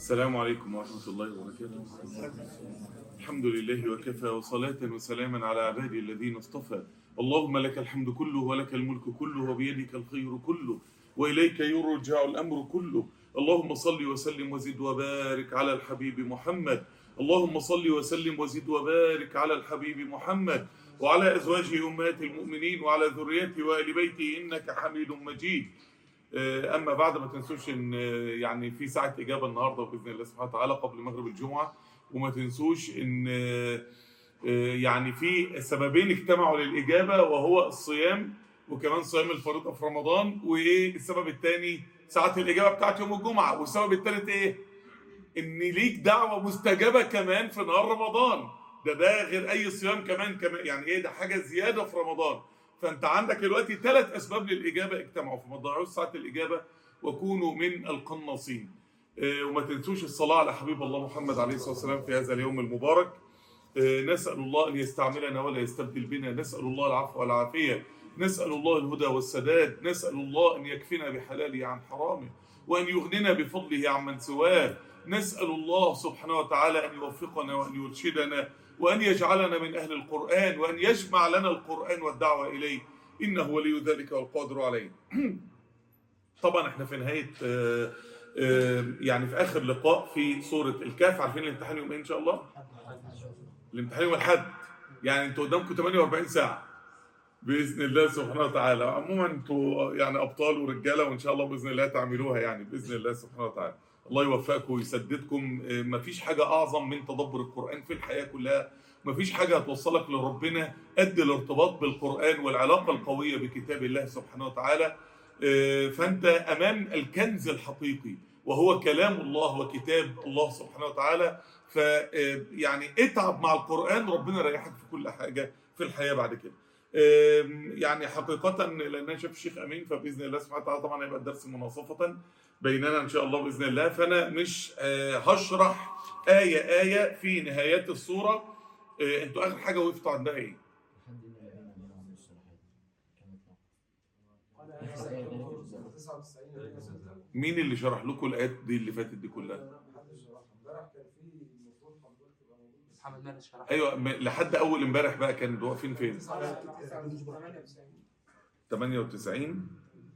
السلام عليكم ورحمة الله وبركاته الحمد لله وكفى وصلاة وسلاما على عبادي الذين اصطفى اللهم لك الحمد كله ولك الملك كله وبيدك الخير كله وإليك يرجع الأمر كله اللهم صل وسلم وزد وبارك على الحبيب محمد اللهم صل وسلم وزد وبارك على الحبيب محمد وعلى أزواجه أمهات المؤمنين وعلى ذريته وآل بيته إنك حميد مجيد اما بعد ما تنسوش ان يعني في ساعه اجابه النهارده باذن الله سبحانه وتعالى قبل مغرب الجمعه وما تنسوش ان يعني في سببين اجتمعوا للاجابه وهو الصيام وكمان صيام الفريضه في رمضان وايه السبب الثاني ساعه الاجابه بتاعت يوم الجمعه والسبب الثالث ايه ان ليك دعوه مستجابه كمان في نهار رمضان ده ده غير اي صيام كمان كمان يعني ايه ده حاجه زياده في رمضان فانت عندك دلوقتي ثلاث اسباب للاجابه اجتمعوا فما تضيعوش ساعه الاجابه وكونوا من القناصين اه وما تنسوش الصلاه على حبيب الله محمد عليه الصلاه والسلام في هذا اليوم المبارك اه نسال الله ان يستعملنا ولا يستبدل بنا نسال الله العفو والعافيه نسال الله الهدى والسداد نسال الله ان يكفينا بحلاله عن حرامه وان يغننا بفضله عمن سواه نسال الله سبحانه وتعالى ان يوفقنا وان يرشدنا وأن يجعلنا من أهل القرآن وأن يجمع لنا القرآن والدعوة إليه إنه ولي ذلك والقادر عليه طبعا احنا في نهاية آآ آآ يعني في آخر لقاء في سورة الكهف عارفين الامتحان يوم إيه إن شاء الله الامتحان يوم الحد يعني انتوا قدامكم 48 ساعة بإذن الله سبحانه وتعالى عموما انتوا يعني أبطال ورجالة وإن شاء الله بإذن الله تعملوها يعني بإذن الله سبحانه وتعالى الله يوفقكم ويسددكم مفيش حاجة أعظم من تدبر القرآن في الحياة كلها مفيش حاجة هتوصلك لربنا قد الارتباط بالقرآن والعلاقة القوية بكتاب الله سبحانه وتعالى فأنت أمام الكنز الحقيقي وهو كلام الله وكتاب الله سبحانه وتعالى فيعني اتعب مع القرآن ربنا يريحك في كل حاجة في الحياة بعد كده يعني حقيقة لأن أنا شايف الشيخ أمين فبإذن الله سبحانه وتعالى طبعا هيبقى الدرس مناصفة بيننا ان شاء الله باذن الله فانا مش هشرح ايه ايه في نهايات السوره انتوا اخر حاجه وقفتوا عندها ايه؟ مين اللي شرح لكم الايات دي اللي فاتت دي كلها؟ محمد مالك شرح ايوه لحد اول امبارح بقى كانوا واقفين فين؟ 98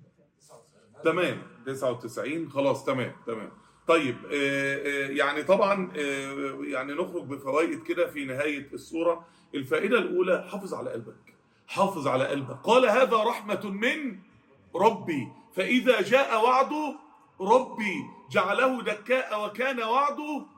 تمام 99 خلاص تمام تمام طيب آه آه يعني طبعا آه يعني نخرج بفوائد كده في نهاية السورة الفائدة الأولى حافظ على قلبك حافظ على قلبك قال هذا رحمة من ربي فإذا جاء وعد ربي جعله دكاء وكان وعد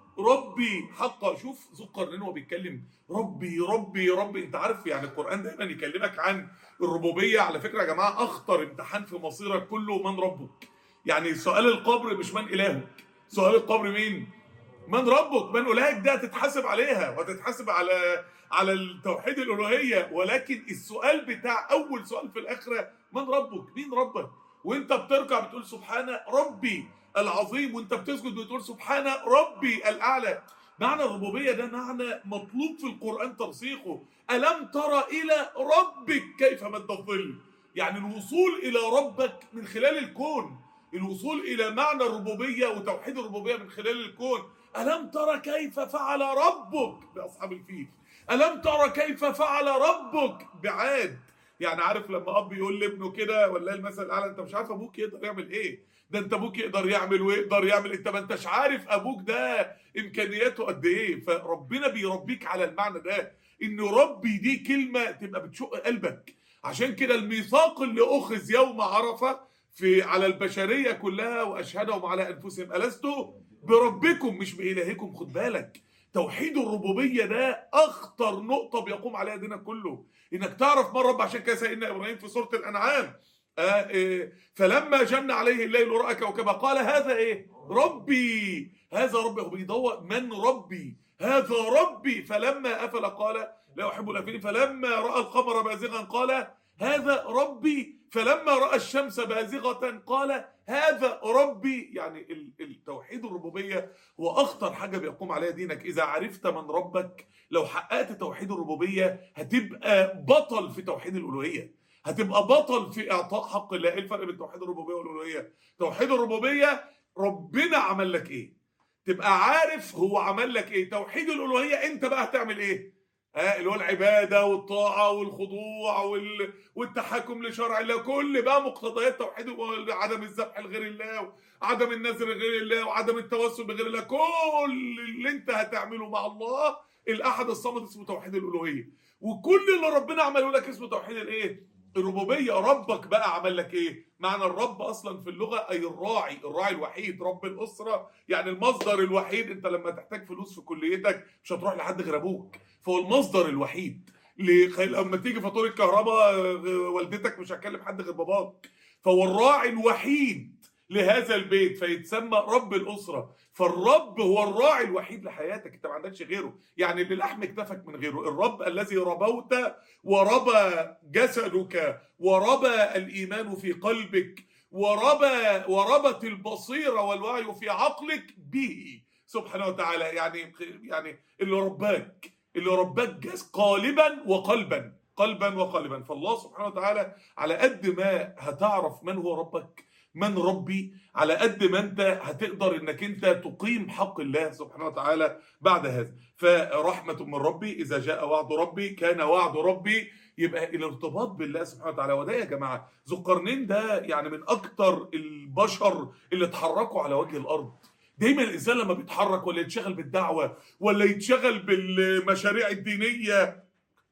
ربي حقا شوف ذو القرنين وهو بيتكلم ربي ربي ربي انت عارف يعني القرآن دايما يكلمك عن الربوبية على فكرة يا جماعة أخطر امتحان في مصيرك كله من ربك يعني سؤال القبر مش من إلهك سؤال القبر مين من ربك من إلهك ده تتحاسب عليها وتتحاسب على على التوحيد الألوهية ولكن السؤال بتاع أول سؤال في الآخرة من ربك مين ربك وانت بتركع بتقول سبحان ربي العظيم وانت بتسجد بتقول سبحان ربي الأعلى معنى الربوبية ده معنى مطلوب في القرآن ترسيخه ألم ترى إلى ربك كيف مد الظل يعني الوصول إلى ربك من خلال الكون الوصول إلى معنى الربوبية وتوحيد الربوبية من خلال الكون ألم ترى كيف فعل ربك بأصحاب الفيل ألم ترى كيف فعل ربك بعاد يعني عارف لما أب يقول لابنه كده ولا المثل الأعلى أنت مش عارف أبوك يقدر يعمل إيه ده انت ابوك يقدر يعمل ويقدر يعمل انت ما انتش عارف ابوك ده امكانياته قد ايه فربنا بيربيك على المعنى ده ان ربي دي كلمه تبقى بتشق قلبك عشان كده الميثاق اللي اخذ يوم عرفه في على البشريه كلها واشهدهم على انفسهم الست بربكم مش بالهكم خد بالك توحيد الربوبيه ده اخطر نقطه بيقوم عليها دينك كله انك تعرف من رب عشان كده سيدنا ابراهيم في سوره الانعام آه إيه فلما جن عليه الليل رأى كوكبا قال هذا ايه ربي هذا ربي هو بيدور من ربي هذا ربي فلما أفل قال لا أحب الأفلين فلما رأى القمر بازغا قال هذا ربي فلما رأى الشمس بازغة قال هذا ربي يعني التوحيد الربوبية هو أخطر حاجة بيقوم عليها دينك إذا عرفت من ربك لو حققت توحيد الربوبية هتبقى بطل في توحيد الألوهية هتبقى بطل في اعطاء حق الله ايه الفرق بين توحيد الربوبيه والالوهيه توحيد الربوبيه ربنا عمل لك ايه تبقى عارف هو عمل لك ايه توحيد الالوهيه انت بقى هتعمل ايه ها اللي هو العباده والطاعه والخضوع وال... والتحكم لشرع الله كل بقى مقتضيات توحيد الألوهية، عدم الذبح لغير الله وعدم النذر لغير الله وعدم التوسل بغير الله كل اللي انت هتعمله مع الله الاحد الصمد اسمه توحيد الالوهيه وكل اللي ربنا عمله لك اسمه توحيد الايه الربوبيه ربك بقى عمل لك ايه معنى الرب اصلا في اللغه اي الراعي الراعي الوحيد رب الاسره يعني المصدر الوحيد انت لما تحتاج فلوس في كليتك مش هتروح لحد غير ابوك فهو المصدر الوحيد لخ- لما تيجي فاتوره الكهرباء آه، والدتك مش هتكلم حد غير باباك فهو الراعي الوحيد لهذا البيت فيتسمى رب الاسره فالرب هو الراعي الوحيد لحياتك انت ما عندكش غيره يعني اللي لحم اكتفك من غيره الرب الذي ربوت وربى جسدك وربى الايمان في قلبك وربى وربت البصيره والوعي في عقلك به سبحانه وتعالى يعني يعني اللي رباك اللي رباك جس قالبا وقلبا قلبا وقالبا فالله سبحانه وتعالى على قد ما هتعرف من هو ربك من ربي على قد ما انت هتقدر انك انت تقيم حق الله سبحانه وتعالى بعد هذا فرحمة من ربي اذا جاء وعد ربي كان وعد ربي يبقى الارتباط بالله سبحانه وتعالى وده يا جماعة ذو القرنين ده يعني من اكتر البشر اللي اتحركوا على وجه الارض دايما الانسان لما بيتحرك ولا يتشغل بالدعوه ولا يتشغل بالمشاريع الدينيه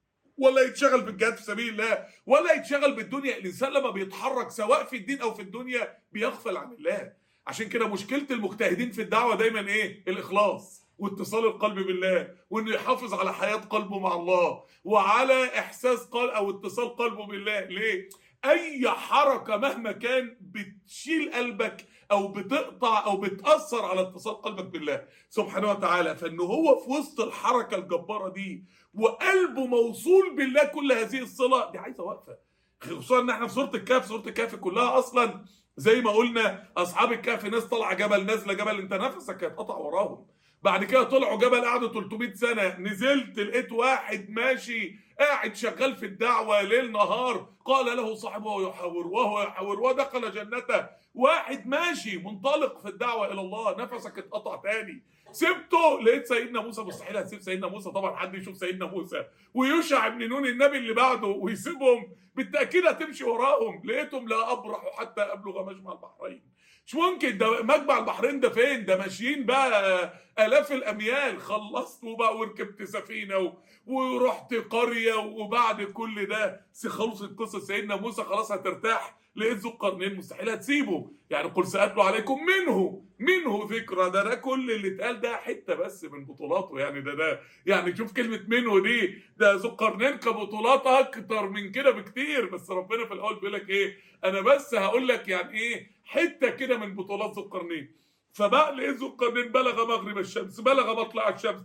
ولا يتشغل بالجهاد في سبيل الله ولا يتشغل بالدنيا الانسان لما بيتحرك سواء في الدين او في الدنيا بيغفل عن الله عشان كده مشكله المجتهدين في الدعوه دايما ايه الاخلاص واتصال القلب بالله وانه يحافظ على حياه قلبه مع الله وعلى احساس قلب او اتصال قلبه بالله ليه اي حركه مهما كان بتشيل قلبك او بتقطع او بتاثر على اتصال قلبك بالله سبحانه وتعالى فان هو في وسط الحركه الجباره دي وقلبه موصول بالله كل هذه الصله دي عايزه وقفه خصوصا ان احنا في سوره الكهف سوره الكهف كلها اصلا زي ما قلنا اصحاب الكهف ناس طالعه جبل نازله جبل انت نفسك هيتقطع وراهم بعد كده طلعوا جبل قعدوا 300 سنه نزلت لقيت واحد ماشي قاعد شغال في الدعوه ليل نهار قال له صاحبه يحاور وهو يحاور ودخل جنته واحد ماشي منطلق في الدعوه الى الله نفسك اتقطع تاني سبته لقيت سيدنا موسى مستحيل هتسيب سيدنا موسى طبعا حد يشوف سيدنا موسى ويشع بن نون النبي اللي بعده ويسيبهم بالتاكيد هتمشي وراهم لقيتهم لا ابرح حتى ابلغ مجمع البحرين مش ممكن ده مجمع البحرين ده فين ده ماشيين بقى الاف الاميال خلصت وبقى وركبت سفينه و... ورحت قريه وبعد كل ده خلصت قصه سيدنا موسى خلاص هترتاح لقيت ذو القرنين مستحيل هتسيبه يعني قل سأتلو عليكم منه منه ذكرى ده ده كل اللي اتقال ده حته بس من بطولاته يعني ده ده يعني شوف كلمه منه دي ده ذو القرنين كبطولات اكتر من كده بكتير بس ربنا في الاول بيقول لك ايه انا بس هقول لك يعني ايه حته كده من بطولات ذو القرنين فبقى لقيت ذو القرنين بلغ مغرب الشمس بلغ مطلع الشمس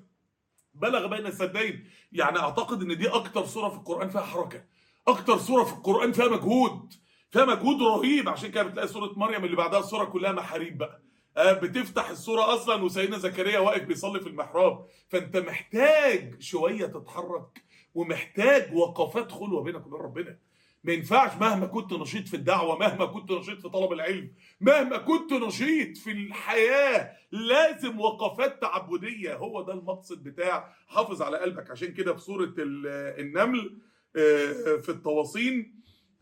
بلغ بين السدين يعني اعتقد ان دي اكتر سوره في القران فيها حركه اكتر سوره في القران فيها مجهود فيها مجهود رهيب عشان كده بتلاقي سوره مريم اللي بعدها السوره كلها محاريب بقى آه بتفتح السوره اصلا وسيدنا زكريا واقف بيصلي في المحراب فانت محتاج شويه تتحرك ومحتاج وقفات خلوه بينك وبين ربنا ما ينفعش مهما كنت نشيط في الدعوه مهما كنت نشيط في طلب العلم مهما كنت نشيط في الحياه لازم وقفات تعبديه هو ده المقصد بتاع حافظ على قلبك عشان كده في سوره النمل في التواصين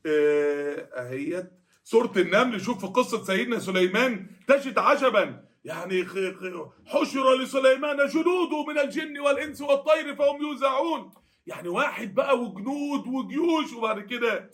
اهيت سوره النمل شوف في قصه سيدنا سليمان تجد عجبا يعني حشر لسليمان جنوده من الجن والانس والطير فهم يوزعون يعني واحد بقى وجنود وجيوش وبعد كده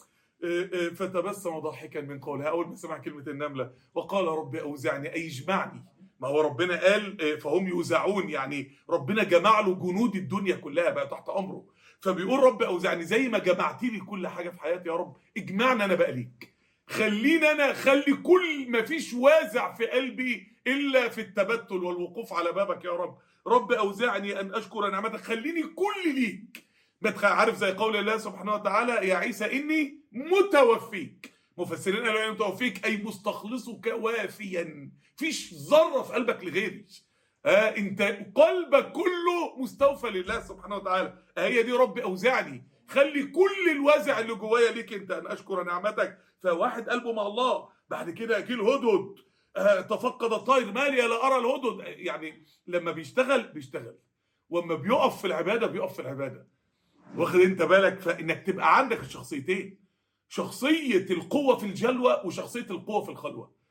فتبسم ضاحكا من قولها اول ما سمع كلمه النمله وقال رب اوزعني اي اجمعني ما هو ربنا قال فهم يوزعون يعني ربنا جمع له جنود الدنيا كلها بقى تحت امره فبيقول رب اوزعني زي ما جمعت لي كل حاجه في حياتي يا رب اجمعنا انا بقى ليك خلينا انا خلي كل ما فيش وازع في قلبي الا في التبتل والوقوف على بابك يا رب رب اوزعني ان اشكر نعمتك خليني كل ليك عارف زي قول الله سبحانه وتعالى يا عيسى اني متوفيك مفسرين قالوا يعني متوفيك اي مستخلصك وافيا فيش ذره في قلبك لغيري آه انت قلبك كله مستوفى لله سبحانه وتعالى آه هي دي رب اوزعني خلي كل الوازع اللي جوايا ليك انت ان اشكر نعمتك فواحد قلبه مع الله بعد كده جه الهدهد آه، تفقد الطير مالي لا ارى الهدد يعني لما بيشتغل بيشتغل واما بيقف في العباده بيقف في العباده واخد انت بالك فانك تبقى عندك الشخصيتين شخصيه القوه في الجلوه وشخصيه القوه في الخلوه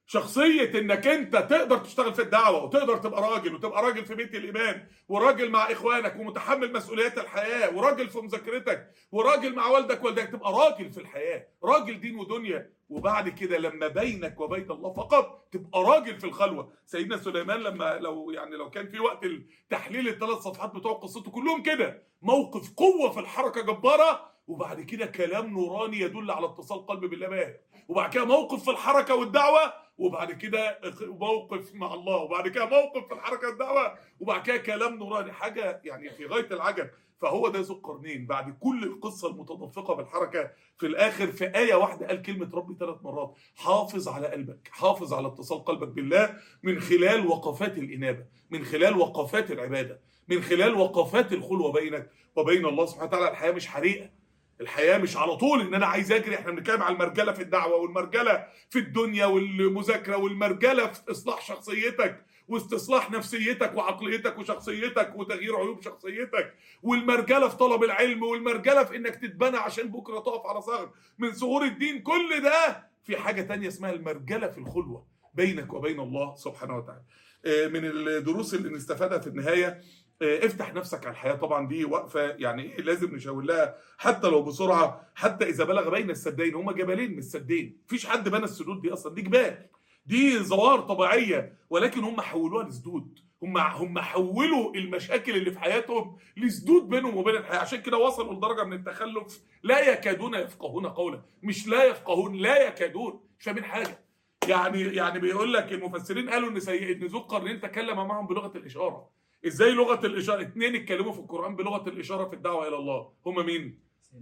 شخصية انك انت تقدر تشتغل في الدعوة وتقدر تبقى راجل وتبقى راجل في بيت الايمان وراجل مع اخوانك ومتحمل مسؤوليات الحياة وراجل في مذاكرتك وراجل مع والدك والدك تبقى راجل في الحياة راجل دين ودنيا وبعد كده لما بينك وبين الله فقط تبقى راجل في الخلوة سيدنا سليمان لما لو يعني لو كان في وقت التحليل الثلاث صفحات بتوع قصته كلهم كده موقف قوة في الحركة جبارة وبعد كده كلام نوراني يدل على اتصال قلب بالله باهر وبعد كده موقف في الحركة والدعوة وبعد كده موقف مع الله وبعد كده موقف في الحركة والدعوة وبعد كده كلام نوراني حاجة يعني في غاية العجب فهو ده ذو القرنين بعد كل القصة المتدفقة بالحركة في الآخر في آية واحدة قال كلمة ربي ثلاث مرات حافظ على قلبك حافظ على اتصال قلبك بالله من خلال وقفات الإنابة من خلال وقفات العبادة من خلال وقفات الخلوة بينك وبين الله سبحانه وتعالى الحياة مش حريقة الحياه مش على طول ان انا عايز اجري احنا بنتكلم على المرجله في الدعوه والمرجله في الدنيا والمذاكره والمرجله في اصلاح شخصيتك واستصلاح نفسيتك وعقليتك وشخصيتك وتغيير عيوب شخصيتك والمرجله في طلب العلم والمرجله في انك تتبنى عشان بكره تقف على ثغر من ثغور الدين كل ده في حاجه تانية اسمها المرجله في الخلوه بينك وبين الله سبحانه وتعالى آه، من الدروس اللي نستفادها في النهايه آه، افتح نفسك على الحياه طبعا دي وقفه يعني ايه لازم نشاور لها حتى لو بسرعه حتى اذا بلغ بين السدين هما جبلين من السدين مفيش حد بنى السدود دي اصلا دي جبال دي ظواهر طبيعيه ولكن هم حولوها لسدود هم هم حولوا المشاكل اللي في حياتهم لسدود بينهم وبين الحياه عشان كده وصلوا لدرجه من التخلف لا يكادون يفقهون قولا مش لا يفقهون لا يكادون مش فاهمين حاجه يعني يعني بيقول لك المفسرين قالوا ان سي... ان ذو القرنين تكلم معهم بلغه الاشاره ازاي لغه الاشاره اتنين اتكلموا في القران بلغه الاشاره في الدعوه الى الله هم مين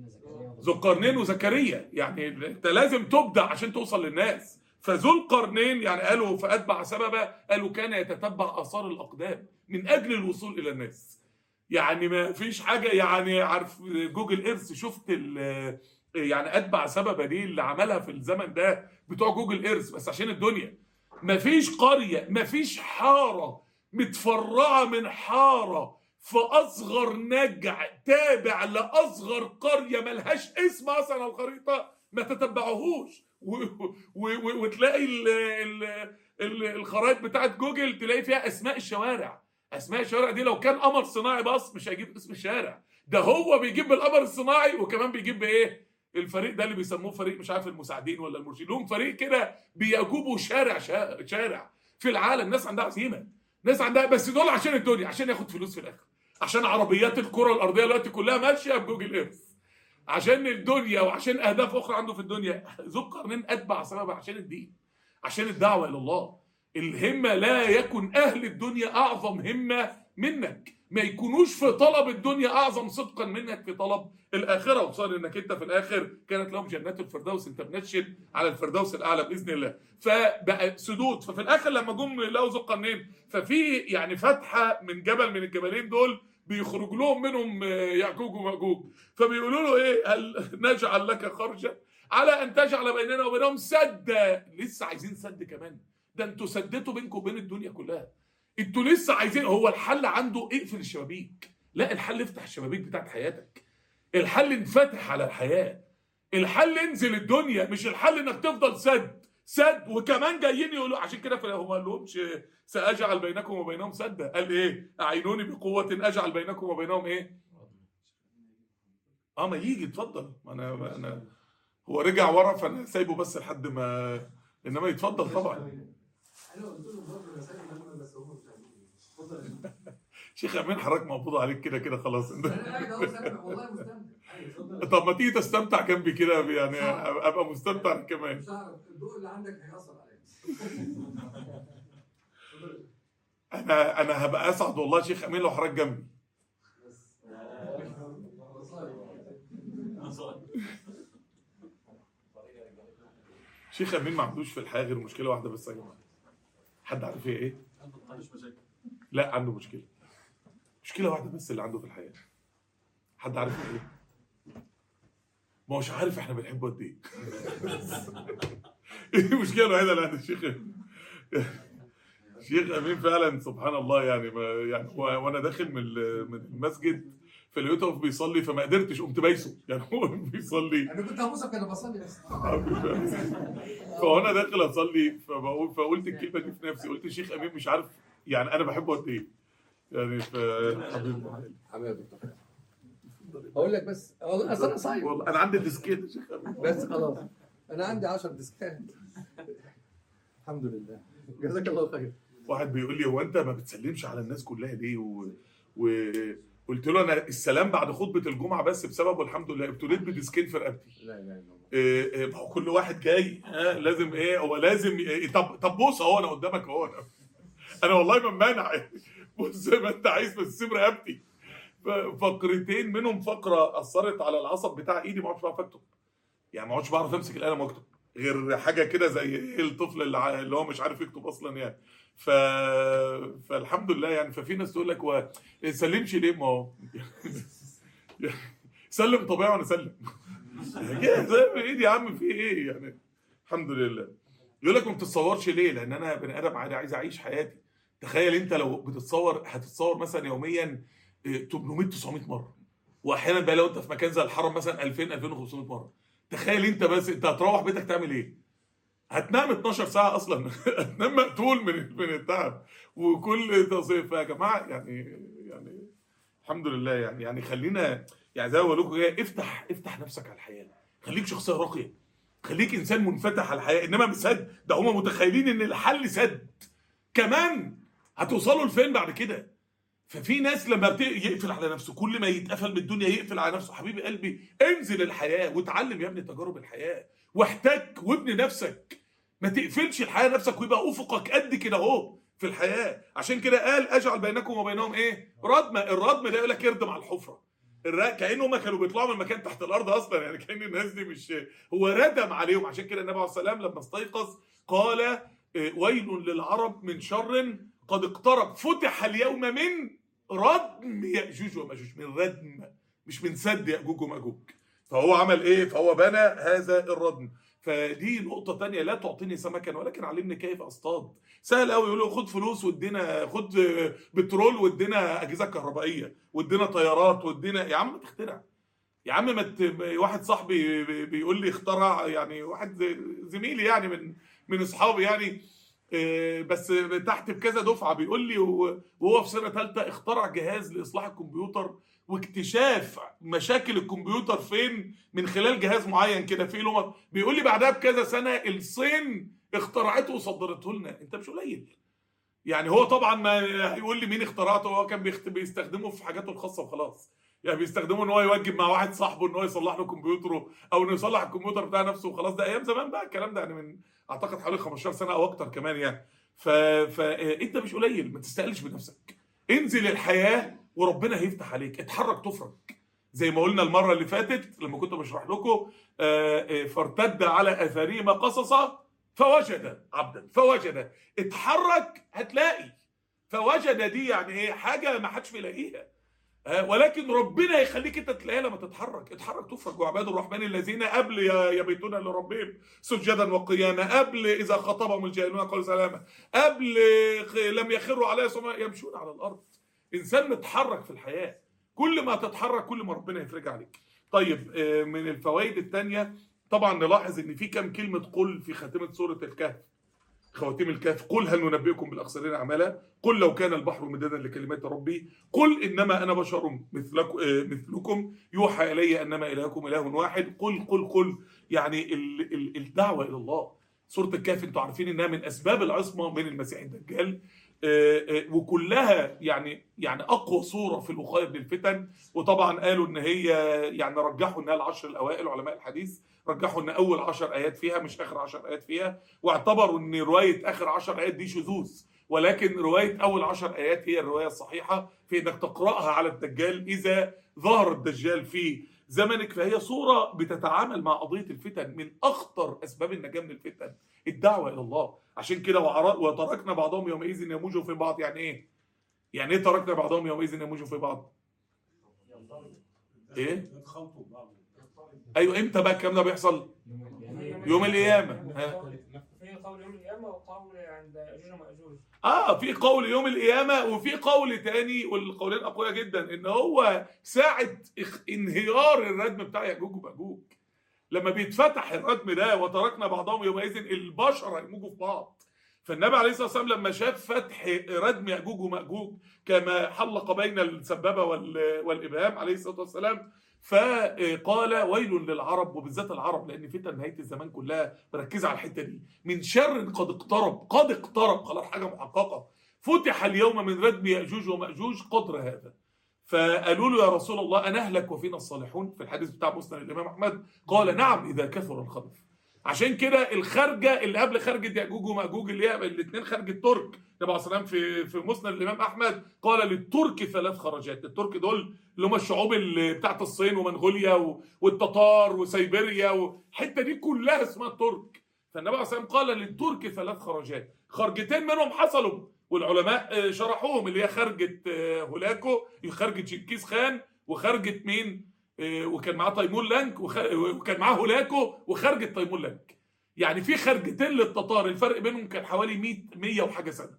ذو القرنين وزكريا يعني انت لازم تبدع عشان توصل للناس فذو القرنين يعني قالوا فاتبع سببا قالوا كان يتتبع اثار الاقدام من اجل الوصول الى الناس يعني ما فيش حاجه يعني عارف جوجل ايرث شفت ال- يعني اتبع سببا دي اللي عملها في الزمن ده بتوع جوجل ايرث بس عشان الدنيا مفيش قريه مفيش حاره متفرعه من حاره في اصغر نجع تابع لاصغر قريه ملهاش اسم اصلا على الخريطه ما تتبعوهوش و- و- و- وتلاقي ال ال ال الخرائط بتاعت جوجل تلاقي فيها اسماء الشوارع اسماء الشوارع دي لو كان قمر صناعي بس مش هيجيب اسم الشارع ده هو بيجيب بالقمر الصناعي وكمان بيجيب بايه الفريق ده اللي بيسموه فريق مش عارف المساعدين ولا المرشدين لهم فريق كده بيجوبوا شارع شا- شارع في العالم ناس عندها عزيمه ناس عندها بس دول عشان الدنيا عشان ياخد فلوس في الاخر عشان عربيات الكره الارضيه دلوقتي كلها ماشيه بجوجل ايرث عشان الدنيا وعشان اهداف اخرى عنده في الدنيا ذو القرنين اتبع سبب عشان الدين عشان الدعوه الى الله الهمه لا يكن اهل الدنيا اعظم همه منك ما يكونوش في طلب الدنيا اعظم صدقا منك في طلب الاخره وصار انك انت في الاخر كانت لهم جنات الفردوس انت بنشن على الفردوس الاعلى باذن الله فبقى سدود ففي الاخر لما جم لقوا ذو القرنين ففي يعني فتحه من جبل من الجبلين دول بيخرج لهم منهم آه، يعجوج وماجوج فبيقولوا له ايه هل نجعل لك خرجا على ان تجعل بيننا وبينهم سدا لسه عايزين سد كمان ده انتوا سدتوا بينكم وبين الدنيا كلها انتوا لسه عايزين هو الحل عنده اقفل الشبابيك لا الحل افتح الشبابيك بتاعت حياتك الحل انفتح على الحياه الحل انزل الدنيا مش الحل انك تفضل سد سد وكمان جايين يقولوا عشان كده في هو ما قالهمش ساجعل بينكم وبينهم سدا قال ايه اعينوني بقوه اجعل بينكم وبينهم ايه اه ما يجي اتفضل ما انا ما انا هو رجع ورا فانا سايبه بس لحد ما انما يتفضل طبعا انا قلت لهم برضه المسائل مهمه بس هم مش عارفين اتفضل شيخ امين حضرتك مقبوض عليك كده كده خلاص انا قاعد اهو سامع والله مستمتع ايوه اتفضل طب ما تيجي تستمتع جنبي كده يعني ابقى مستمتع أنا كمان مش هعرف الضوء اللي عندك هيأثر عليك اتفضل. انا انا هبقى اسعد والله يا شيخ امين لو حضرتك جنبي بس شيخ امين ما عندوش في الحياه غير مشكله واحده بس يا جماعه حد عارف هي ايه لا عنده مشكله مشكله واحده بس اللي عنده في الحياه حد عارف هي ايه ما هوش عارف احنا بنحبه قد ايه ايه المشكله الوحيده اللي عند الشيخ شيخ امين فعلا سبحان الله يعني ما يعني هو- وانا داخل من ال- من المسجد فلقيته واقف بيصلي فما قدرتش قمت بايسه يعني هو بيصلي انا كنت هبوسك انا بصلي بس فانا داخل اصلي فبقول فقلت الكلمه دي في نفسي قلت الشيخ امين مش عارف يعني انا بحبه قد ايه يعني ف حبيبي حبيبي يا دكتور اقول لك بس والله اصل انا صايم والله انا عندي ديسكيت يا شيخ امين بس خلاص انا عندي 10 ديسكات الحمد لله جزاك الله خير واحد بيقول لي هو انت ما بتسلمش على الناس كلها ليه و... وقلت له انا السلام بعد خطبه الجمعه بس بسبب والحمد لله ابتليت بديسكين في رقبتي لا اله الا الله إيه، إيه، ما هو كل واحد جاي ها لازم ايه هو لازم إيه طب طب بص اهو انا قدامك اهو انا انا والله ما مانع بص زي ما انت عايز بس سيب رقبتي ف- فقرتين منهم فقره اثرت على العصب بتاع ايدي ما عدتش بعرف اكتب يعني ما عدتش بعرف امسك القلم واكتب غير حاجه كده زي ايه الطفل اللي, ع- اللي هو مش عارف يكتب اصلا يعني ف... فالحمد لله يعني ففي ناس تقول لك و... سلمش ليه ما هو سلم طبيعي وانا اسلم كده زي ما ايدي يا عم في ايه يعني الحمد لله يقول لك ما بتتصورش ليه لان انا بني ادم عادي عايز اعيش حياتي تخيل انت لو بتتصور هتتصور مثلا يوميا إيه، 800 900 مره واحيانا بقى لو انت في مكان زي الحرم مثلا 2000 2500 مره تخيل انت بس انت هتروح بيتك تعمل ايه هتنام 12 ساعه اصلا هتنام مقتول من من التعب وكل تصيف يا جماعه يعني يعني الحمد لله يعني يعني خلينا يعني زي ما بقول لكم كده افتح افتح نفسك على الحياه خليك شخصيه راقيه خليك انسان منفتح على الحياه انما مش سد ده هم متخيلين ان الحل سد كمان هتوصلوا لفين بعد كده ففي ناس لما بت- يقفل على نفسه كل ما يتقفل من الدنيا يقفل على نفسه حبيبي قلبي انزل الحياه واتعلم يا ابني تجارب الحياه واحتك وابني نفسك ما تقفلش الحياه نفسك ويبقى افقك قد كده اهو في الحياه عشان كده قال اجعل بينكم وبينهم ايه ردمه الردم ده يقول لك يردم على الحفره الر- كأن هم كانوا بيطلعوا من مكان تحت الارض اصلا يعني كأن الناس دي مش هو ردم عليهم عشان كده النبي عليه الصلاه والسلام لما استيقظ قال آه، ويل للعرب من شر قد اقترب فتح اليوم من ردم ياجوج وماجوج من ردم مش من سد ياجوج وماجوج فهو عمل ايه فهو بنى هذا الردم فدي نقطة تانية لا تعطيني سمكا ولكن علمني كيف اصطاد سهل قوي يقول له خد فلوس وادينا خد آه، بترول وادينا اجهزة كهربائية وادينا طيارات وادينا يا عم ما تخترع يا عم ما ت... واحد صاحبي بي- بيقول لي اخترع يعني واحد ز- زميلي يعني من من اصحابي يعني آه، بس تحت بكذا دفعه بيقول لي وهو وهو في سنه ثالثه اخترع جهاز لاصلاح الكمبيوتر واكتشاف مشاكل الكمبيوتر فين من خلال جهاز معين كده في له بيقول لي بعدها بكذا سنه الصين اخترعته وصدرته لنا انت مش قليل يعني هو طبعا ما هيقول لي مين اخترعته هو كان بيخت- بيستخدمه في حاجاته الخاصه وخلاص يعني بيستخدمه ان هو يوجب مع واحد صاحبه ان هو يصلح له كمبيوتره او انه يصلح الكمبيوتر بتاع نفسه وخلاص ده ايام زمان بقى الكلام ده يعني من اعتقد حوالي 15 سنه او اكتر كمان يعني ف... فانت مش قليل ما تستقلش بنفسك انزل الحياه وربنا هيفتح عليك اتحرك تفرج زي ما قلنا المره اللي فاتت لما كنت بشرح لكم آه، آه، فارتد على اثارهما قصصا فوجد عبدا فوجد اتحرك هتلاقي فوجد دي يعني ايه حاجه ما حدش بيلاقيها آه، ولكن ربنا يخليك انت تلاقيها لما تتحرك اتحرك تفرج وعباد الرحمن الذين قبل ي- يبيتون لربهم سجدا وقياما قبل اذا خطبهم الجاهلون قالوا سلاما قبل خ- لم يخروا عليها سما يمشون على الارض انسان متحرك في الحياه كل ما تتحرك كل ما ربنا يفرج عليك طيب آه، من الفوائد الثانيه طبعا نلاحظ ان في كم كلمه قل في خاتمه سوره الكهف خواتيم الكهف قل هل ننبئكم بالاخسرين اعمالا قل لو كان البحر مدادا لكلمات ربي قل انما انا بشر مثلكم آه، مثلكم يوحى الي انما الهكم اله واحد قل قل قل يعني ال- ال- الدعوه الى الله سوره الكهف انتوا عارفين انها من اسباب العصمه من المسيح الدجال آه، آه، وكلها يعني يعني اقوى صوره في الوقايه من الفتن وطبعا قالوا ان هي يعني رجحوا انها العشر الاوائل علماء الحديث رجحوا ان اول عشر ايات فيها مش اخر عشر ايات فيها واعتبروا ان روايه اخر عشر ايات دي شذوذ ولكن روايه اول عشر ايات هي الروايه الصحيحه في انك تقراها على الدجال اذا ظهر الدجال في زمنك فهي صوره بتتعامل مع قضيه الفتن من اخطر اسباب النجاه من الفتن الدعوه الى الله عشان كده وعر- وتركنا بعضهم يومئذ يموجوا في بعض يعني ايه؟ يعني ايه تركنا بعضهم يومئذ يموجوا في بعض؟ ايه؟ يتخلطوا ببعض ايوه امتى بقى الكلام ده بيحصل؟ يوم القيامه ها؟ في قول يوم القيامة قول عند ياجوج وماجوج اه في قول يوم القيامه وفي قول تاني والقولين اقوياء جدا ان هو ساعه اخ- انهيار الردم بتاع ياجوج وماجوج لما بيتفتح الردم ده وتركنا بعضهم يومئذ البشر هيموجوا في بعض فالنبي عليه الصلاه والسلام لما شاف فتح ردم ياجوج وماجوج كما حلق بين السبابه وال- والابهام عليه الصلاه والسلام فقال ويل للعرب وبالذات العرب لان فتن نهايه الزمان كلها مركزه على الحته دي من شر قد اقترب قد اقترب خلاص حاجه محققه فتح اليوم من ردم ياجوج وماجوج قدر هذا فقالوا له يا رسول الله انهلك وفينا الصالحون في الحديث بتاع مسند الامام احمد قال نعم اذا كثر الخبث عشان كده الخارجه اللي قبل خارجه ياجوج وماجوج اللي هي الاثنين خارج الترك النبي عليه الصلاه والسلام في في مسند الامام احمد قال للترك ثلاث خرجات الترك دول اللي هم الشعوب اللي بتاعت الصين ومنغوليا و- والتتار وسيبيريا والحته دي كلها اسمها الترك فالنبي عليه الصلاه والسلام قال للترك ثلاث خرجات خرجتين منهم حصلوا والعلماء آه، شرحوهم اللي هي خرجه آه، هولاكو خرجه جنكيز خان وخرجه مين آه، وكان معاه تيمور لانك وخ- وكان معاه هولاكو وخرجه تيمور لانك يعني في خرجتين للتتار الفرق بينهم كان حوالي 100 100 وحاجه سنه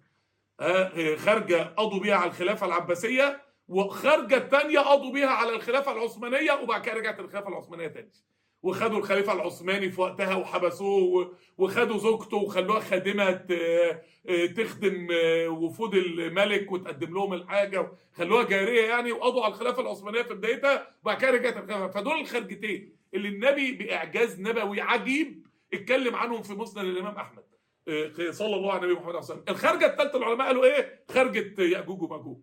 آه، خارجه قضوا بيها على الخلافه العباسيه وخارجه الثانيه قضوا بيها على الخلافه العثمانيه وبعد كده رجعت الخلافه العثمانيه تاني وخدوا الخليفه العثماني في وقتها وحبسوه و- وخدوا زوجته وخلوها خادمه آه، آه، تخدم آه، وفود الملك وتقدم لهم الحاجه وخلوها جاريه يعني وقضوا على الخلافه العثمانيه في بدايتها وبعد كده رجعت الخلافه فدول الخرجتين اللي النبي باعجاز نبوي عجيب اتكلم عنهم في مسند الامام احمد آه، صلى الله على النبي محمد صلى الله عليه وسلم الخرجه الثالثه العلماء قالوا ايه خرجه ياجوج وماجوج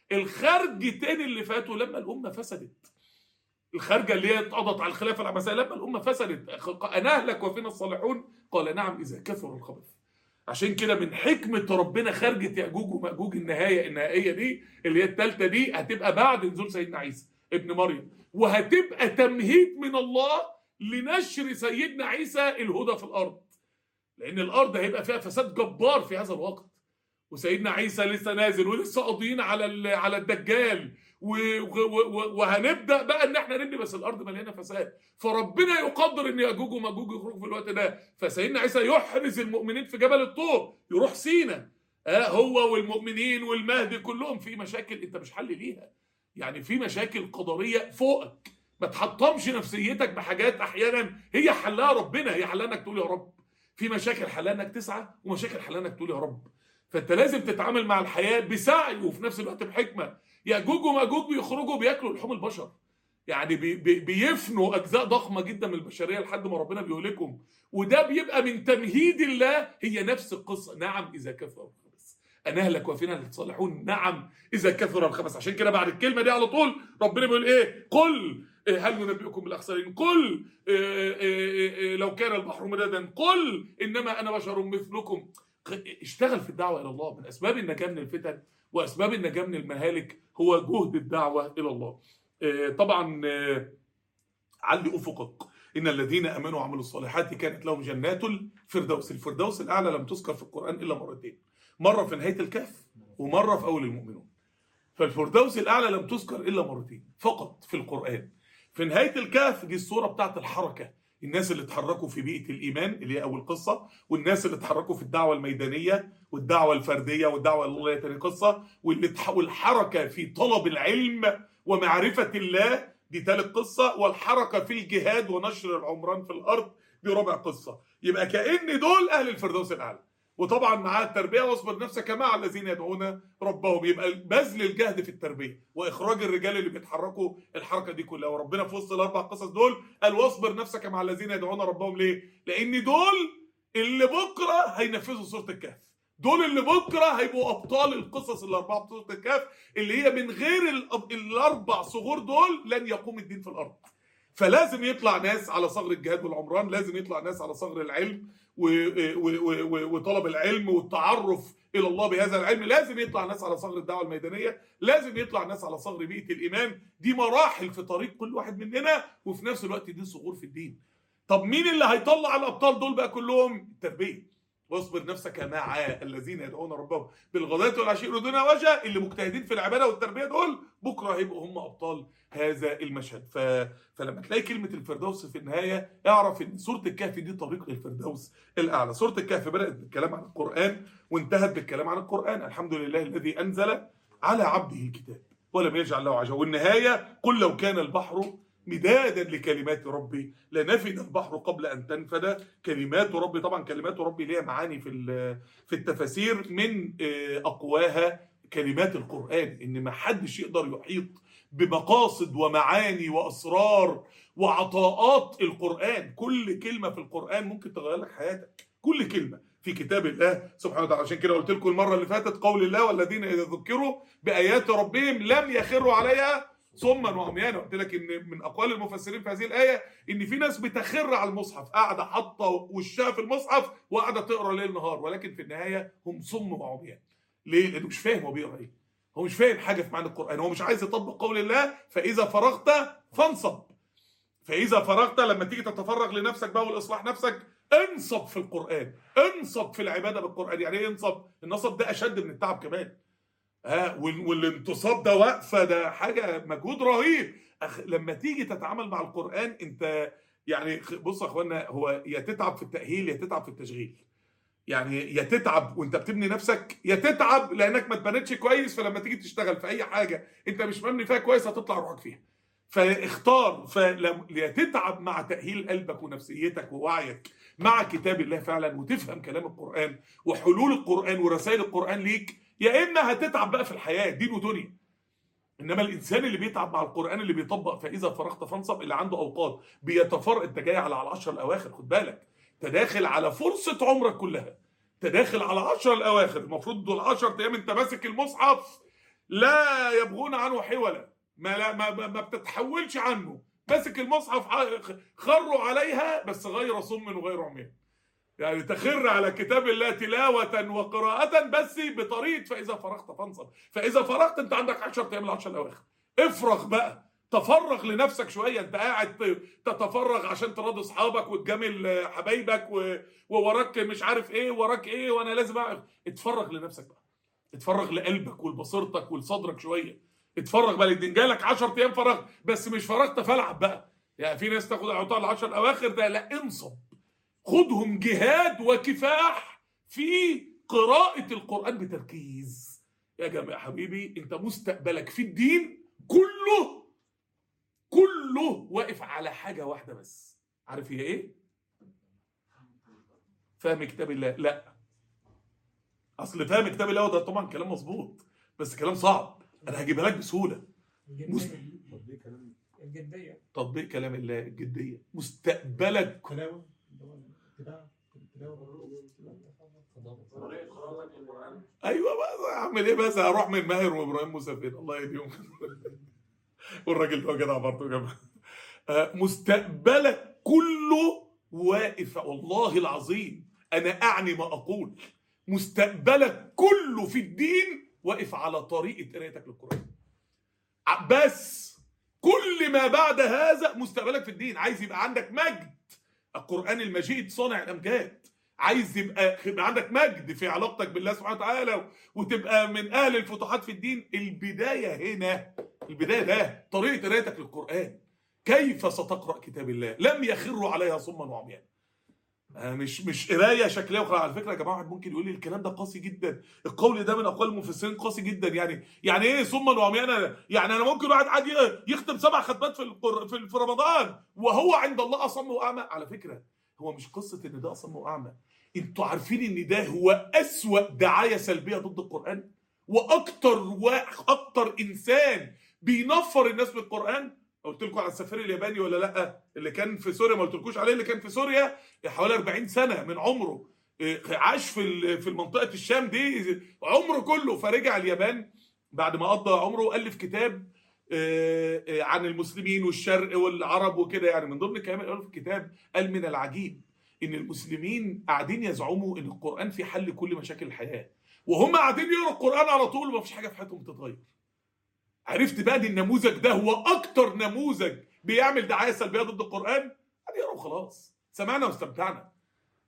الخرجتين اللي فاتوا لما الامه فسدت الخارجه اللي هي اتقضت على الخلافه العباسيه لما الامه فسدت انهلك وفينا الصالحون قال نعم اذا كثر الخبث عشان كده من حكمه ربنا خرجه ياجوج وماجوج النهايه النهائيه دي اللي هي الثالثه دي هتبقى بعد نزول سيدنا عيسى ابن مريم وهتبقى تمهيد من الله لنشر سيدنا عيسى الهدى في الارض لان الارض هيبقى فيها فساد جبار في هذا الوقت وسيدنا عيسى لسه نازل ولسه قاضيين على ال- على الدجال و- و- و- وهنبدا بقى ان احنا نبني بس الارض مليانه فساد فربنا يقدر ان ياجوج وماجوج يخرجوا في الوقت ده فسيدنا عيسى يحرز المؤمنين في جبل الطور يروح سينا آه هو والمؤمنين والمهدي كلهم في مشاكل انت مش حل ليها يعني في مشاكل قدريه فوقك ما تحطمش نفسيتك بحاجات احيانا هي حلها ربنا هي حلها انك تقول يا رب في مشاكل حلها انك تسعى ومشاكل حلها انك تقول يا رب فانت لازم تتعامل مع الحياه بسعي وفي نفس الوقت بحكمه ياجوج وماجوج بيخرجوا بياكلوا لحوم البشر يعني بي بي بيفنوا اجزاء ضخمه جدا من البشريه لحد ما ربنا بيهلكهم وده بيبقى من تمهيد الله هي نفس القصه نعم اذا كثر الخبث انهلك وفينا الصالحون نعم اذا كثر الخبث عشان كده بعد الكلمه دي على طول ربنا بيقول ايه قل إيه هل ننبئكم بالاخسرين قل إيه إيه إيه لو كان البحر مدادا قل انما انا بشر مثلكم اشتغل في الدعوه الى الله من اسباب النجاه من الفتن واسباب النجاه من المهالك هو جهد الدعوه الى الله آه، طبعا آه، علي افقك ان الذين امنوا وعملوا الصالحات كانت لهم جنات الفردوس الفردوس الاعلى لم تذكر في القران الا مرتين مره في نهايه الكهف ومره في اول المؤمنون فالفردوس الاعلى لم تذكر الا مرتين فقط في القران في نهايه الكهف دي الصوره بتاعت الحركه الناس اللي اتحركوا في بيئه الايمان اللي هي اول قصه والناس اللي اتحركوا في الدعوه الميدانيه والدعوه الفرديه والدعوه الى الله تاني قصه واللي اتح- والحركه في طلب العلم ومعرفه الله دي تالت قصه والحركه في الجهاد ونشر العمران في الارض دي رابع قصه يبقى كان دول اهل الفردوس الاعلى وطبعا مع التربيه واصبر نفسك مع الذين يدعون ربهم يبقى بذل الجهد في التربيه واخراج الرجال اللي بيتحركوا الحركه دي كلها وربنا في وسط الاربع قصص دول قال واصبر نفسك مع الذين يدعون ربهم ليه؟ لان دول اللي بكره هينفذوا سوره الكهف دول اللي بكره هيبقوا ابطال القصص الاربعه في سوره الكهف اللي هي من غير الأب- الاربع صغور دول لن يقوم الدين في الارض فلازم يطلع ناس على صغر الجهاد والعمران لازم يطلع ناس على صغر العلم و- و- و- و- وطلب العلم والتعرف الى الله بهذا العلم لازم يطلع ناس على صغر الدعوه الميدانيه لازم يطلع ناس على صغر بيئه الايمان دي مراحل في طريق كل واحد مننا وفي نفس الوقت دي صغور في الدين طب مين اللي هيطلع الابطال دول بقى كلهم التربيه واصبر نفسك مع الذين يدعون ربهم بالغداة والعشي يريدون وجهه اللي مجتهدين في العباده والتربيه دول بكره هيبقوا هم ابطال هذا المشهد ف... فلما تلاقي كلمه الفردوس في النهايه اعرف ان سوره الكهف دي طريق للفردوس الاعلى سوره الكهف بدات بالكلام عن القران وانتهت بالكلام عن القران الحمد لله الذي انزل على عبده الكتاب ولم يجعل له عجوا والنهايه قل لو كان البحر مدادا لكلمات ربي لنفد البحر قبل ان تنفد كلمات ربي طبعا كلمات ربي ليها معاني في ال- في التفاسير من آه، اقواها كلمات القران ان ما حدش يقدر يحيط بمقاصد ومعاني واسرار وعطاءات القران كل كلمه في القران ممكن تغير لك حياتك كل كلمه في كتاب الله سبحانه وتعالى عشان كده قلت لكم المره اللي فاتت قول الله والذين اذا ذكروا بايات ربهم لم يخروا عليها صما وعميانا قلت لك ان من اقوال المفسرين في هذه الايه ان في ناس بتخر على المصحف قاعده حاطه وشها في المصحف وقاعده تقرا ليل نهار ولكن في النهايه هم صم وعميان ليه؟ لانه مش فاهم هو بيقرا ايه هو مش فاهم حاجه في معنى القران هو مش عايز يطبق قول الله فاذا فرغت فانصب فاذا فرغت لما تيجي تتفرغ لنفسك بقى والاصلاح نفسك انصب في القران انصب في العباده بالقران يعني ايه انصب النصب ده اشد من التعب كمان ها وال- والانتصاب ده وقفه ده حاجه مجهود رهيب أخ لما تيجي تتعامل مع القران انت يعني خ- بص يا اخوانا هو يا تتعب في التاهيل يا تتعب في التشغيل يعني يا تتعب وانت بتبني نفسك يا تتعب لانك ما اتبنتش كويس فلما تيجي تشتغل في اي حاجه انت مش مبني فيها كويس هتطلع روحك فيها فاختار فلم يا تتعب مع تاهيل قلبك ونفسيتك ووعيك مع كتاب الله فعلا وتفهم كلام القران وحلول القران ورسائل القران ليك يا اما هتتعب بقى في الحياه دين ودنيا انما الانسان اللي بيتعب مع القران اللي بيطبق فاذا فرغت فانصب اللي عنده اوقات بيتفرق انت جاي على العشر الاواخر خد بالك انت داخل على فرصه عمرك كلها انت داخل على العشر الاواخر المفروض دول 10 ايام انت ماسك المصحف لا يبغون عنه حولا ما لا ما, ما, ما بتتحولش عنه ماسك المصحف ع- خروا عليها بس غير صم وغير عميان يعني تخر على كتاب الله تلاوة وقراءة بس بطريقة فإذا فرغت فانصب فإذا فرغت أنت عندك 10 أيام العشر الأواخر افرغ بقى تفرغ لنفسك شوية أنت قاعد ت- تتفرغ عشان تراضي أصحابك وتجامل آه، حبايبك و- ووراك مش عارف إيه وراك إيه وأنا لازم أعرف اتفرغ لنفسك بقى اتفرغ لقلبك ولبصيرتك ولصدرك شوية اتفرغ بقى لان جالك 10 أيام فراغ بس مش فرغت فالعب بقى يعني في ناس تاخد عطاء العشر الأواخر ده لا انصب خدهم جهاد وكفاح في قراءة القرآن بتركيز يا جماعة حبيبي انت مستقبلك في الدين كله كله واقف على حاجة واحدة بس عارف هي ايه؟ فهم كتاب الله لا اصل فهم كتاب الله ده طبعا كلام مظبوط بس كلام صعب انا هجيبها لك بسهولة الجدية الجدية تطبيق كلام الله الجدية مستقبلك تلاوه اتباع تلاوه ايوه بقى اعمل ايه بس هروح من ماهر وابراهيم موسى فين الله يهديهم والراجل ده جدع برضه يا جماعه آه، مستقبلك كله واقف والله العظيم انا اعني ما اقول مستقبلك كله في الدين واقف على طريقه قراءتك للقران ع- بس كل ما بعد هذا مستقبلك في الدين عايز يبقى عندك مجد القران المجيد صانع الامجاد عايز يبقى يبقى عندك مجد في علاقتك بالله سبحانه وتعالى وتبقى من اهل الفتوحات في الدين البدايه هنا البدايه ده طريقه قراءتك للقران كيف ستقرا كتاب الله لم يخروا عليها صما وعميانا آه، مش مش قرايه شكليه وخلاص على فكره يا جماعه واحد ممكن يقول لي الكلام ده قاسي جدا القول ده من اقوال المفسرين قاسي جدا يعني يعني ايه صما وعميانا يعني انا ممكن واحد قاعد يختم سبع ختمات في القر... في في رمضان وهو عند الله اصم واعمى على فكره هو مش قصه ان ده اصم واعمى انتوا عارفين ان ده هو اسوا دعايه سلبيه ضد القران واكتر واكتر انسان بينفر الناس بالقران قلت لكم على السفير الياباني ولا لا اللي كان في سوريا ما قلتلكوش عليه اللي كان في سوريا حوالي 40 سنه من عمره إيه، عاش في ال- في منطقه الشام دي عمره كله فرجع اليابان بعد ما قضى عمره والف كتاب آه، آه، عن المسلمين والشرق والعرب وكده يعني من ضمن الكلام اللي قاله في الكتاب قال من العجيب ان المسلمين قاعدين يزعموا ان القران في حل كل مشاكل الحياه وهم قاعدين يقروا القران على طول وما فيش حاجه في حياتهم بتتغير عرفت بقى ان النموذج ده هو اكتر نموذج بيعمل دعايه سلبيه ضد القران قال يقرا وخلاص سمعنا واستمتعنا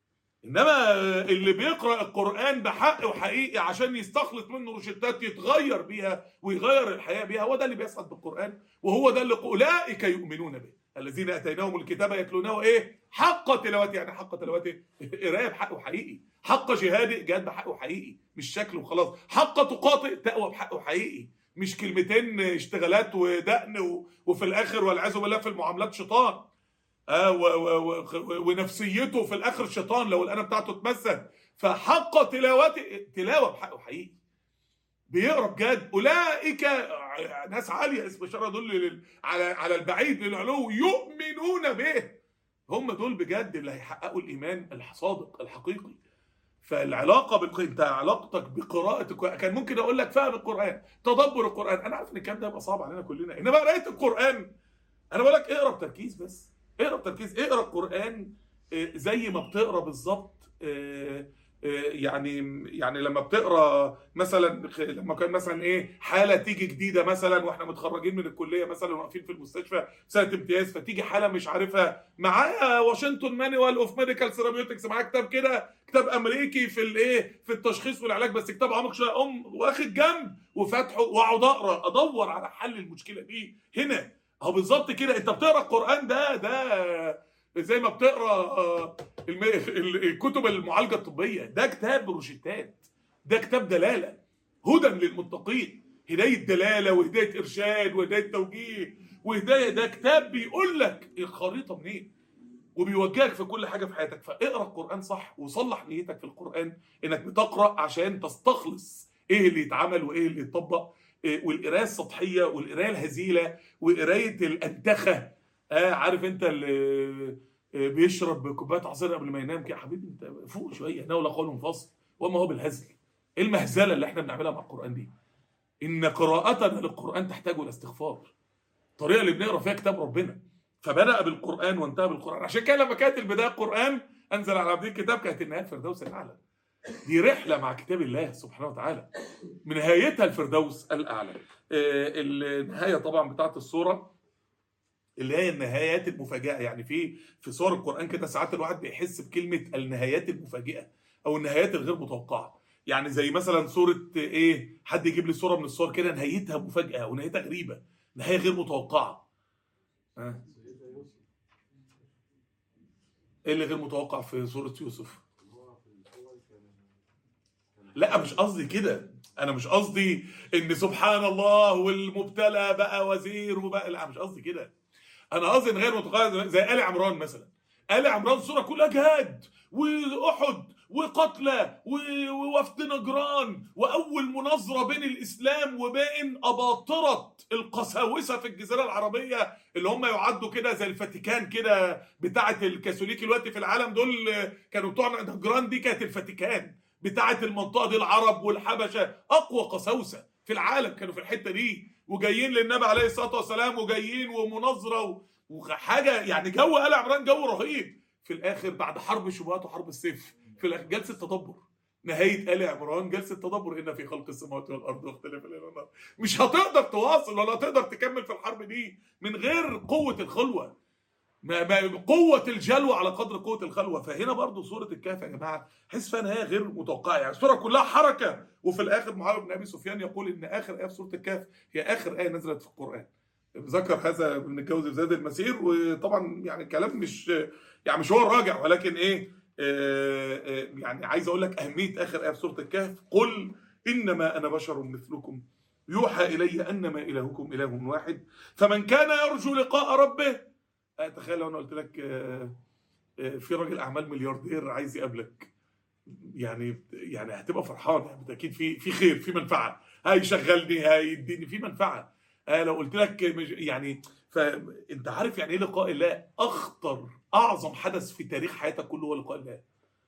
انما اللي بيقرا القران بحق وحقيقي عشان يستخلص منه روشتات يتغير بيها ويغير الحياه بيها هو ده اللي بيسعد بالقران وهو ده اللي اولئك يؤمنون به الذين اتيناهم الكتاب يتلونه ايه حق تلاوته يعني حق تلاوته قرايه بحق وحقيقي حق جهادي جهاد بحق وحقيقي مش شكل وخلاص حق تقاطع تقوى بحق وحقيقي مش كلمتين اشتغالات ودقن و- وفي الاخر والعياذ بالله في المعاملات شيطان آه و و و ونفسيته في الاخر شيطان لو الانا بتاعته اتمسك فحق تلاوته تلاوه بحق وحقيقي بيقرا بجد اولئك ع- ناس عاليه اسم اشاره دول لل- على على البعيد للعلو يؤمنون به هم دول بجد اللي هيحققوا الايمان الصادق الحقيقي فالعلاقه بالق... انت علاقتك بقراءه القران كان ممكن اقول لك فهم القران تدبر القران انا عارف ان الكلام ده هيبقى صعب علينا كلنا انما قرايه القران انا بقول لك اقرا بتركيز بس اقرا بتركيز اقرا القران آه، زي ما بتقرا بالظبط آه، آه، يعني يعني لما بتقرا مثلا خ- لما كان مثلا ايه حاله تيجي جديده مثلا واحنا متخرجين من الكليه مثلا واقفين في المستشفى سنه امتياز فتيجي حاله مش عارفها معايا واشنطن مانيوال اوف ميديكال سيرابيوتكس معايا كتاب كده كتاب امريكي في الايه في التشخيص والعلاج بس كتاب عميق شويه اقوم واخد جنب وفاتحه واقعد اقرا ادور على حل المشكله دي هنا اهو بالظبط كده انت بتقرا القران ده ده زي ما بتقرا آه، الم- ال- الكتب المعالجه الطبيه ده كتاب روشتات ده كتاب دلاله هدى للمتقين هدايه دلاله وهدايه ارشاد وهدايه توجيه وهدايه ده كتاب بيقول لك الخريطه منين وبيوجهك في كل حاجه في حياتك فاقرا القران صح وصلح نيتك في القران انك بتقرا عشان تستخلص ايه اللي يتعمل وايه اللي يتطبق إيه، والقرايه السطحيه والقرايه الهزيله وقرايه الانتخه آه عارف انت اللي آه، بيشرب كوبايه عصير قبل ما ينام كده يا حبيبي انت فوق شويه ناول قول فصل وما هو بالهزل ايه المهزله اللي احنا بنعملها مع القران دي ان قراءتنا للقران تحتاج الى استغفار الطريقه اللي بنقرا فيها كتاب ربنا فبدا بالقران وانتهى بالقران عشان كده لما كانت البدايه القران انزل على عبدين الكتاب كانت النهايه الفردوس الاعلى دي رحله مع كتاب الله سبحانه وتعالى من نهايتها الفردوس الاعلى آه، النهايه طبعا بتاعت السوره اللي هي النهايات المفاجئه يعني في في سور القران كده ساعات الواحد بيحس بكلمه النهايات المفاجئه او النهايات الغير متوقعه يعني زي مثلا سوره ايه حد يجيب لي سوره من الصور كده نهايتها مفاجاه ونهايتها غريبه نهايه غير متوقعه ها ايه اللي غير متوقع في سوره يوسف لا مش قصدي كده انا مش قصدي ان سبحان الله والمبتلى بقى وزير وبقى لا مش قصدي كده انا قصدي ان غير متوقع زي ال عمران مثلا ال عمران سوره كلها جهاد واحد وقتلى و- ووفد نجران واول مناظره بين الاسلام وبين اباطره القساوسه في الجزيره العربيه اللي هم يعدوا كده زي الفاتيكان كده بتاعه الكاثوليك دلوقتي في العالم دول كانوا بتوع نجران دي كانت الفاتيكان بتاعه المنطقه دي العرب والحبشه اقوى قساوسه في العالم كانوا في الحته دي وجايين للنبي عليه الصلاه والسلام وجايين ومناظره و- وحاجه يعني جو ال عمران جو رهيب في الاخر بعد حرب الشبهات وحرب السيف في الاخر جلسه تدبر نهايه ال عمران جلسه تدبر ان في خلق السماوات والارض واختلاف الليل والنهار مش هتقدر تواصل ولا هتقدر تكمل في الحرب دي من غير قوه الخلوه ما ما قوة الجلوة على قدر قوة الخلوة فهنا برضو سورة الكهف يا جماعة حس فيها نهاية غير متوقعة يعني السورة كلها حركة وفي الآخر معاوية بن أبي سفيان يقول إن آخر آية في سورة الكهف هي آخر آية نزلت في القرآن ذكر هذا ابن الجوزي في زاد المسير وطبعا يعني كلام مش يعني مش هو الراجع ولكن ايه آه آه يعني عايز اقول لك اهميه اخر ايه في سوره الكهف قل انما انا بشر مثلكم يوحى الي انما الهكم اله واحد فمن كان يرجو لقاء ربه آه تخيل لو انا قلت لك آه آه في راجل اعمال ملياردير عايز يقابلك يعني يعني هتبقى فرحان يعني اكيد في في خير في منفعه هيشغلني هيديني في منفعه آه لو قلت لك مش- يعني فانت عارف يعني ايه لقاء الله اخطر اعظم حدث في تاريخ حياتك كله هو لقاء الله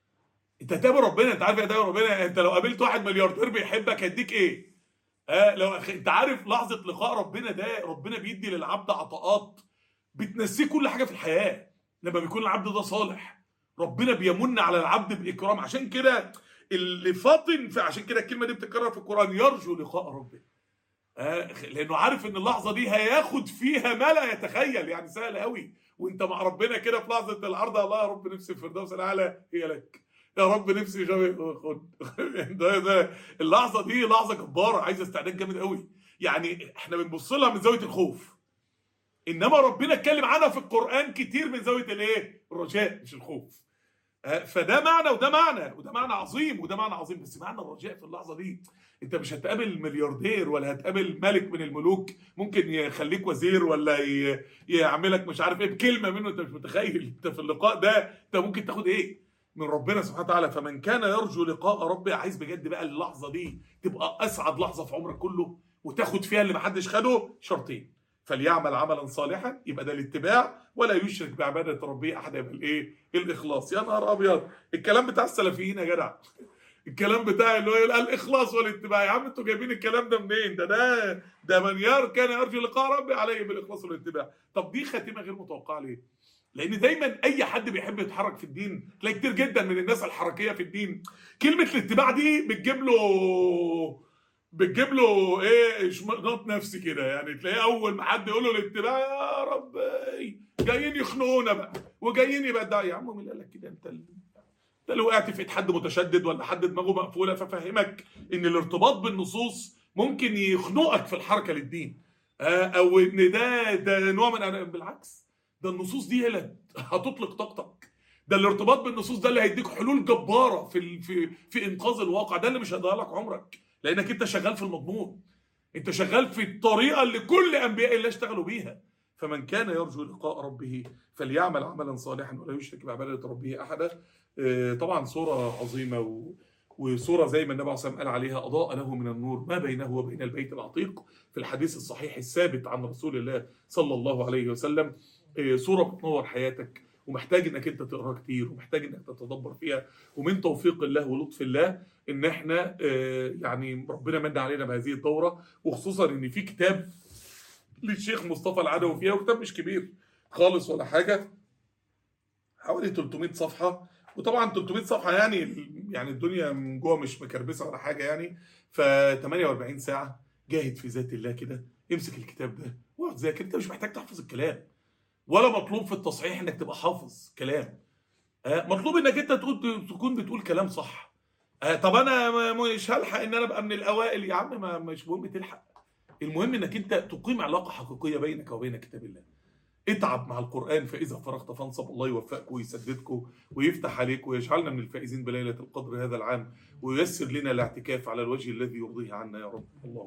انت تقابل ربنا انت عارف يعني تقابل ربنا انت لو قابلت واحد ملياردير بيحبك هيديك ايه آه لو أخ- انت عارف لحظه لقاء ربنا ده ربنا بيدي للعبد عطاءات بتنسيه كل حاجه في الحياه لما بيكون العبد ده صالح ربنا بيمن على العبد باكرام عشان كده اللي فاطن في عشان كده الكلمه دي بتتكرر في القران يرجو لقاء ربه آه، لانه عارف ان اللحظه دي هياخد فيها ما لا يتخيل يعني سهل قوي وانت مع ربنا كده في لحظه العرض الله يا رب نفسي الفردوس الاعلى هي لك يا رب نفسي شبه خد ده ده اللحظه دي لحظه جباره عايزه استعداد جامد قوي يعني احنا بنبص لها من زاويه الخوف انما ربنا اتكلم عنها في القران كتير من زاويه الايه الرجاء مش الخوف آه، فده معنى وده معنى وده معنى عظيم وده معنى عظيم بس معنى الرجاء في اللحظه دي انت مش هتقابل ملياردير ولا هتقابل ملك من الملوك ممكن يخليك وزير ولا ي- يعملك مش عارف ايه بكلمه منه انت مش متخيل انت في اللقاء ده انت ممكن تاخد ايه من ربنا سبحانه وتعالى فمن كان يرجو لقاء ربه عايز بجد بقى اللحظه دي تبقى اسعد لحظه في عمرك كله وتاخد فيها اللي محدش خده شرطين فليعمل عملا صالحا يبقى ده الاتباع ولا يشرك بعباده ربه احد يبقى الايه الاخلاص يا نهار ابيض الكلام بتاع السلفيين يا جدع الكلام بتاع اللي هو يقول الاخلاص والاتباع يا عم انتوا جايبين الكلام ده منين ده ده ده من ير كان يرجو لقاء ربه عليه بالاخلاص والاتباع طب دي خاتمه غير متوقعه ليه لان دايما اي حد بيحب يتحرك في الدين تلاقي كتير جدا من الناس الحركيه في الدين كلمه الاتباع دي بتجيب له بتجيب له ايه اشمئزاز نفسي كده يعني تلاقيه اول ما حد يقول له الاتباع يا رب جايين يخنقونا بقى وجايين يبدعوا يا عم مين اللي قال لك كده انت اللي انت لو وقعت في ايد حد متشدد ولا حد دماغه مقفوله ففهمك ان الارتباط بالنصوص ممكن يخنقك في الحركه للدين آه، او ان ده ده نوع من أنا- بالعكس ده النصوص دي هي اللي هتطلق طاقتك ده الارتباط بالنصوص ده اللي هيديك حلول جباره في ال- في في انقاذ الواقع ده اللي مش هيضيع لك عمرك لانك انت شغال في المضمون انت شغال في الطريقه اللي كل انبياء الله اشتغلوا بيها فمن كان يرجو لقاء ربه فليعمل عملا صالحا ولا يشرك بعباده ربه احدا آه، طبعا صوره عظيمه و وصورة زي ما النبي عليه الصلاة والسلام قال عليها أضاء له من النور ما بينه وبين البيت العتيق في الحديث الصحيح الثابت عن رسول الله صلى الله عليه وسلم آه، صورة بتنور حياتك ومحتاج انك انت تقرا كتير ومحتاج انك تتدبر فيها ومن توفيق الله ولطف الله ان احنا آه، يعني ربنا من علينا بهذه الدوره وخصوصا ان في كتاب للشيخ مصطفى العدوي فيها وكتاب مش كبير خالص ولا حاجه حوالي 300 صفحه وطبعا 300 صفحه يعني يعني الدنيا من جوه مش مكربسه ولا حاجه يعني ف 48 ساعه جاهد في ذات الله كده امسك الكتاب ده واقعد ذاكر انت مش محتاج تحفظ الكلام ولا مطلوب في التصحيح انك تبقى حافظ كلام آه، مطلوب انك انت تقول تكون بتقول كلام صح آه، طب انا م- مش هلحق ان انا ابقى من الاوائل يا عم ما مش مهم تلحق المهم انك انت تقيم علاقه حقيقيه بينك وبين كتاب الله اتعب مع القران فاذا فرغت فانصب الله يوفقك ويسددكم ويفتح عليك ويجعلنا من الفائزين بليله القدر هذا العام وييسر لنا الاعتكاف على الوجه الذي يرضيه عنا يا رب الله